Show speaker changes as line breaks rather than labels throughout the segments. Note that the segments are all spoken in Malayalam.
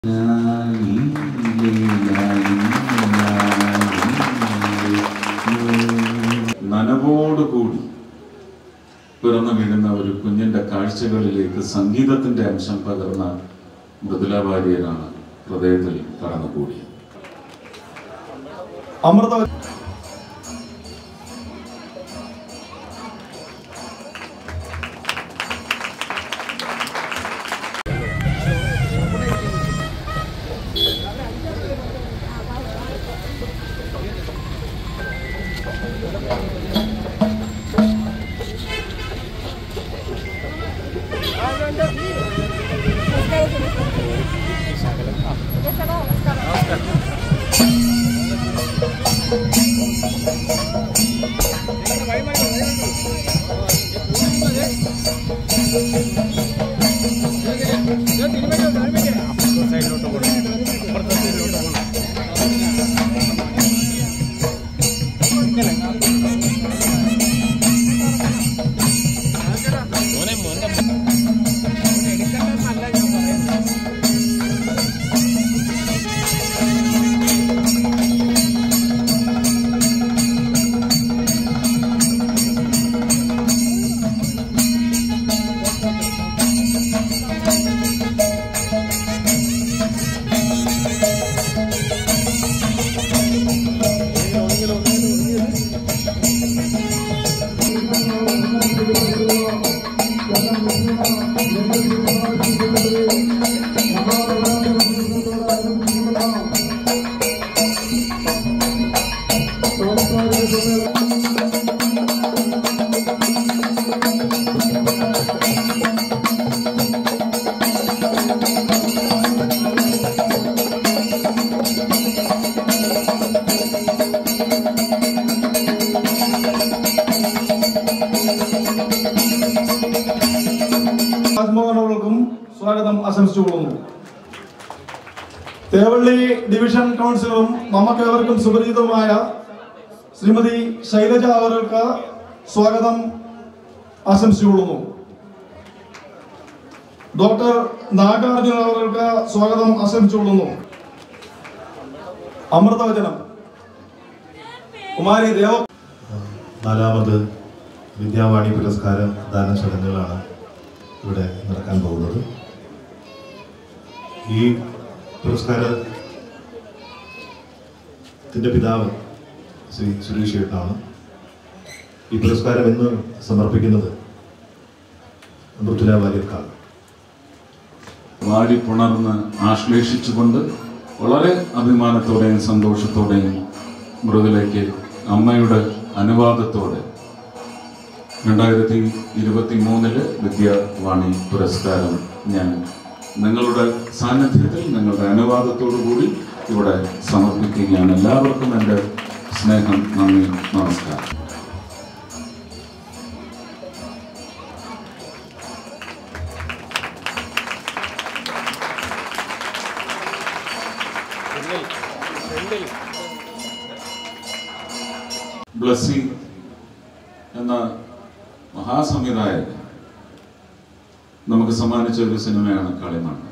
നനവോടുകൂടി പിറന്നു വീഴുന്ന ഒരു കുഞ്ഞിന്റെ കാഴ്ചകളിലേക്ക് സംഗീതത്തിന്റെ അംശം പകർന്ന മൃദുല വാര്യരാണ് ഹൃദയത്തിൽ കടന്നുകൂടിയത്
അമൃത രാജ്മോഹനവർക്കും സ്വാഗതം ആശംസിച്ചുകൊള്ളുന്നു തേവള്ളി ഡിവിഷൻ കൗൺസിലറും നമുക്കേവർക്കും സുപരിചിതമായ ശ്രീമതി ശൈലജ അവർക്ക് സ്വാഗതം ആശംസിച്ചുകൊള്ളുന്നു ഡോക്ടർ നാഗാർജുന അവർക്ക് സ്വാഗതം ആശംസിച്ചുകൊള്ളുന്നു അമൃതവചനം കുമാരി ദേവ
നാലാമത് വിദ്യാവാണി പുരസ്കാര ദാന ചടങ്ങുകളാണ് ഇവിടെ നടക്കാൻ പോകുന്നത് ഈ പുരസ്കാരത്തിൻ്റെ പിതാവ് ശ്രീ സുരേഷ് ചേട്ടനാണ് ഈ പുരസ്കാരം ഇന്ന് സമർപ്പിക്കുന്നത് മൃദുല വാര്യർക്കാണ്
വാടി പുണർന്ന് ആശ്ലേഷിച്ചുകൊണ്ട് വളരെ അഭിമാനത്തോടെയും സന്തോഷത്തോടെയും മൃദുലയ്ക്ക് അമ്മയുടെ അനുവാദത്തോടെ രണ്ടായിരത്തി ഇരുപത്തി മൂന്നില് വിദ്യാവാണി പുരസ്കാരം ഞാൻ നിങ്ങളുടെ സാന്നിധ്യത്തിൽ നിങ്ങളുടെ അനുവാദത്തോടു കൂടി ഇവിടെ സമർപ്പിക്കുകയാണ് എല്ലാവർക്കും എൻ്റെ സ്നേഹം നന്ദി നമസ്കാരം ബ്ലസ്സി എന്ന മഹാസംവിധായകൻ നമുക്ക് സമ്മാനിച്ച ഒരു സിനിമയാണ് കളിമണ്ണ്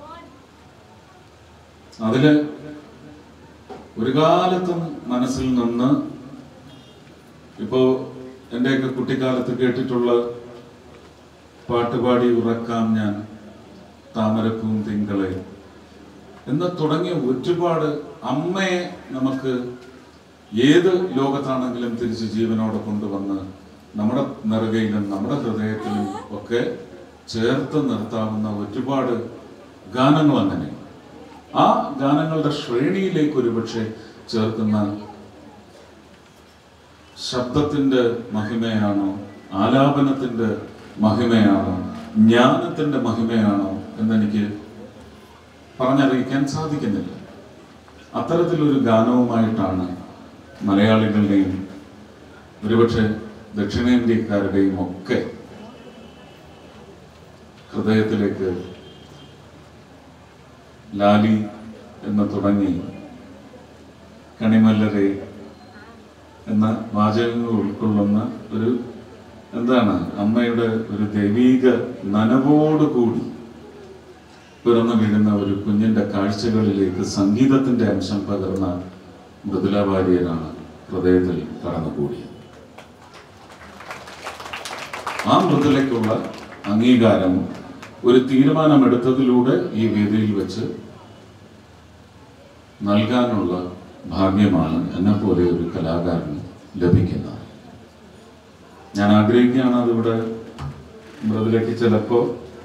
അതില് ഒരു കാലത്തും മനസ്സിൽ നിന്ന് ഇപ്പോ എൻ്റെയൊക്കെ കുട്ടിക്കാലത്ത് കേട്ടിട്ടുള്ള പാട്ടുപാടി ഉറക്കാം ഞാൻ താമരപ്പൂം തിങ്കളെ എന്ന് തുടങ്ങിയ ഒരുപാട് അമ്മയെ നമുക്ക് ഏത് ലോകത്താണെങ്കിലും തിരിച്ച് ജീവനോടെ കൊണ്ടുവന്ന് നമ്മുടെ നെറുകയിലും നമ്മുടെ ഹൃദയത്തിലും ഒക്കെ ചേർത്ത് നിർത്താവുന്ന ഒരുപാട് ഗാനങ്ങൾ അങ്ങനെ ആ ഗാനങ്ങളുടെ ശ്രേണിയിലേക്ക് ഒരുപക്ഷെ ചേർക്കുന്ന ശബ്ദത്തിന്റെ മഹിമയാണോ ആലാപനത്തിന്റെ മഹിമയാണോ ജ്ഞാനത്തിന്റെ മഹിമയാണോ എന്നെനിക്ക് പറഞ്ഞറിയിക്കാൻ സാധിക്കുന്നില്ല അത്തരത്തിലൊരു ഗാനവുമായിട്ടാണ് മലയാളികളുടെയും ഒരുപക്ഷെ ദക്ഷിണേന്ത്യക്കാരുടെയും ഒക്കെ ഹൃദയത്തിലേക്ക് ലാലി എന്ന് തുടങ്ങി കണിമല്ലരെ എന്ന വാചകങ്ങൾ ഉൾക്കൊള്ളുന്ന ഒരു എന്താണ് അമ്മയുടെ ഒരു ദൈവീക നനവോടുകൂടി പിറന്നു വീഴുന്ന ഒരു കുഞ്ഞിന്റെ കാഴ്ചകളിലേക്ക് സംഗീതത്തിന്റെ അംശം പകർന്ന മൃദുല വാര്യരാണ് ഹൃദയത്തിൽ കടന്നുകൂടിയത് ആ മൃദുലയ്ക്കുള്ള അംഗീകാരം ഒരു തീരുമാനമെടുത്തതിലൂടെ ഈ വേദിയിൽ വെച്ച് നൽകാനുള്ള ഭാഗ്യമാണ് എന്നെ പോലെ ഒരു കലാകാരന് ലഭിക്കുന്നത് ഞാൻ ആഗ്രഹിക്കുകയാണ് അതിവിടെ മൃദുലയ്ക്ക് ചിലപ്പോ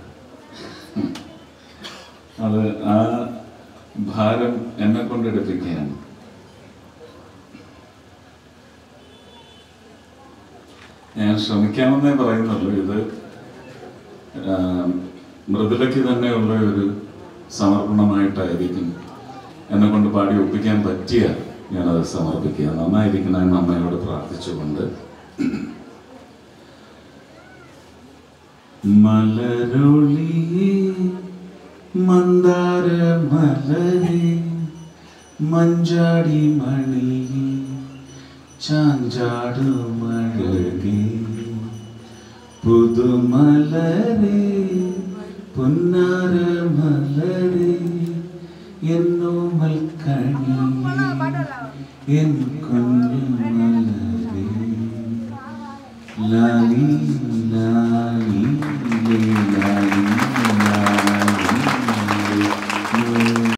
അത് ആ ഭാരം എന്നെ കൊണ്ടെടുപ്പിക്കുകയാണ് ഞാൻ ശ്രമിക്കാമെന്നേ പറയുന്നുള്ളൂ ഇത് ആ, മൃദുലയ്ക്ക് തന്നെയുള്ള ഒരു സമർപ്പണമായിട്ടായിരിക്കും എന്നെ കൊണ്ട് പാടി ഒപ്പിക്കാൻ പറ്റിയ ഞാനത് സമർപ്പിക്കുക നന്നായിരിക്കണമെന്ന് അമ്മയോട് പ്രാർത്ഥിച്ചുകൊണ്ട് മലരൊളിയേ മന്ദാര മലരേ മഞ്ചാടി മണിയേ ചാഞ്ചാടുമഴകേ പുതുമലരേ പുന്നാര മലരേ എന്നോ മൽക്കണിയേ എൻ കുഞ്ഞു മലരേ ലാലി ലാലി ലേ.